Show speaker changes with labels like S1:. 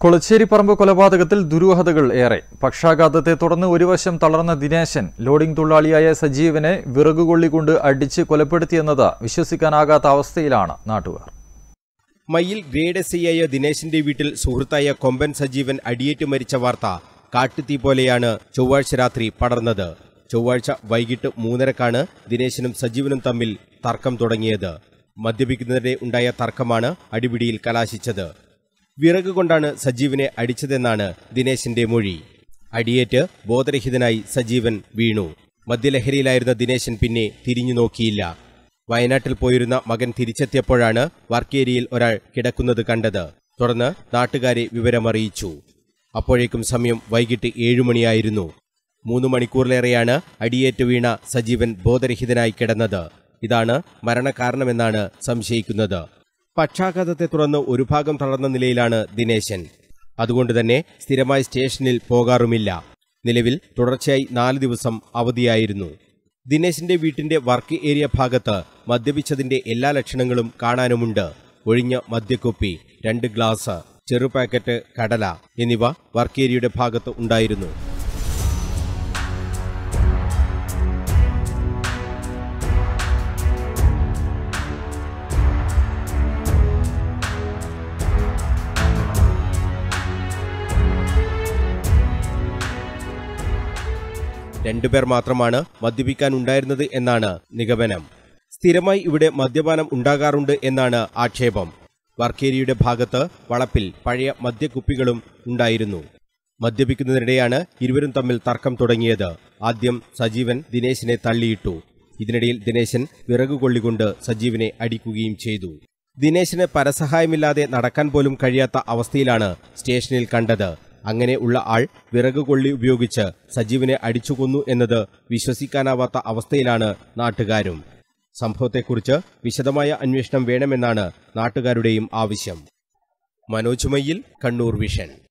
S1: കൊളച്ചേരിപ്പറമ്പ് കൊലപാതകത്തിൽ ദുരൂഹതകൾ ഏറെ പക്ഷാഘാതത്തെ തുടർന്ന് ഒരു വശം തളർന്ന ദിനേശൻ ലോഡിംഗ് തൊഴിലാളിയായ സജീവനെ വിറകുകൊള്ളിക്കൊണ്ട് അടിച്ച് കൊലപ്പെടുത്തിയെന്നത് വിശ്വസിക്കാനാകാത്ത അവസ്ഥയിലാണ് നാട്ടുകാർ
S2: മയിൽ ഗ്രേഡ് എസ് ഐയായ ദിനേശിന്റെ വീട്ടിൽ സുഹൃത്തായ കൊമ്പൻ സജീവൻ അടിയേറ്റ് മരിച്ച വാർത്ത കാട്ടുതീ പോലെയാണ് ചൊവ്വാഴ്ച രാത്രി പടർന്നത് ചൊവ്വാഴ്ച വൈകിട്ട് മൂന്നരക്കാണ് ദിനേശനും സജീവനും തമ്മിൽ തർക്കം തുടങ്ങിയത് മദ്യപിക്കുന്നതിനിടെ ഉണ്ടായ തർക്കമാണ് അടിപിടിയിൽ കലാശിച്ചത് വിറക് കൊണ്ടാണ് സജീവനെ അടിച്ചതെന്നാണ് ദിനേശിന്റെ മൊഴി അടിയേറ്റ് ബോധരഹിതനായി സജീവൻ വീണു മദ്യലഹരിയിലായിരുന്ന ദിനേശൻ പിന്നെ തിരിഞ്ഞു നോക്കിയില്ല വയനാട്ടിൽ പോയിരുന്ന മകൻ തിരിച്ചെത്തിയപ്പോഴാണ് വർക്കേരിയിൽ ഒരാൾ കിടക്കുന്നത് കണ്ടത് തുടർന്ന് നാട്ടുകാരെ വിവരമറിയിച്ചു അപ്പോഴേക്കും സമയം വൈകിട്ട് ഏഴുമണിയായിരുന്നു മൂന്ന് മണിക്കൂറിലേറെയാണ് അടിയേറ്റ് വീണ സജീവൻ ബോധരഹിതനായി കിടന്നത് ഇതാണ് മരണകാരണമെന്നാണ് സംശയിക്കുന്നത് പക്ഷാഘാതത്തെ തുടർന്ന് ഒരു ഭാഗം തളർന്ന നിലയിലാണ് ദിനേശൻ അതുകൊണ്ട് തന്നെ സ്ഥിരമായി സ്റ്റേഷനിൽ പോകാറുമില്ല നിലവിൽ തുടർച്ചയായി നാല് ദിവസം അവധിയായിരുന്നു ദിനേശിന്റെ വീട്ടിന്റെ വർക്ക് ഏരിയ ഭാഗത്ത് മദ്യപിച്ചതിന്റെ എല്ലാ ലക്ഷണങ്ങളും കാണാനുമുണ്ട് ഒഴിഞ്ഞ മദ്യക്കുപ്പി രണ്ട് ഗ്ലാസ് ചെറു പാക്കറ്റ് കടല എന്നിവ വർക്ക് ഏരിയയുടെ ഭാഗത്ത് ഉണ്ടായിരുന്നു രണ്ടുപേർ മാത്രമാണ് മദ്യപിക്കാൻ ഉണ്ടായിരുന്നത് എന്നാണ് നിഗമനം സ്ഥിരമായി ഇവിടെ മദ്യപാനം ഉണ്ടാകാറുണ്ട് എന്നാണ് ആക്ഷേപം വർക്കേരിയുടെ ഭാഗത്ത് വളപ്പിൽ പഴയ മദ്യക്കുപ്പികളും ഉണ്ടായിരുന്നു മദ്യപിക്കുന്നതിനിടെയാണ് ഇരുവരും തമ്മിൽ തർക്കം തുടങ്ങിയത് ആദ്യം സജീവൻ ദിനേശിനെ തള്ളിയിട്ടു ഇതിനിടയിൽ ദിനേശൻ വിറകുകൊള്ളികൊണ്ട് സജീവനെ അടിക്കുകയും ചെയ്തു ദിനേശിന് പരസഹായമില്ലാതെ നടക്കാൻ പോലും കഴിയാത്ത അവസ്ഥയിലാണ് സ്റ്റേഷനിൽ കണ്ടത് അങ്ങനെ ഉള്ള ആൾ വിറകുകൊള്ളി ഉപയോഗിച്ച് സജീവനെ അടിച്ചുകൊന്നു എന്നത് വിശ്വസിക്കാനാവാത്ത അവസ്ഥയിലാണ് നാട്ടുകാരും സംഭവത്തെക്കുറിച്ച് വിശദമായ അന്വേഷണം വേണമെന്നാണ് നാട്ടുകാരുടെയും ആവശ്യം മനോജ് മയ്യിൽ കണ്ണൂർ വിഷൻ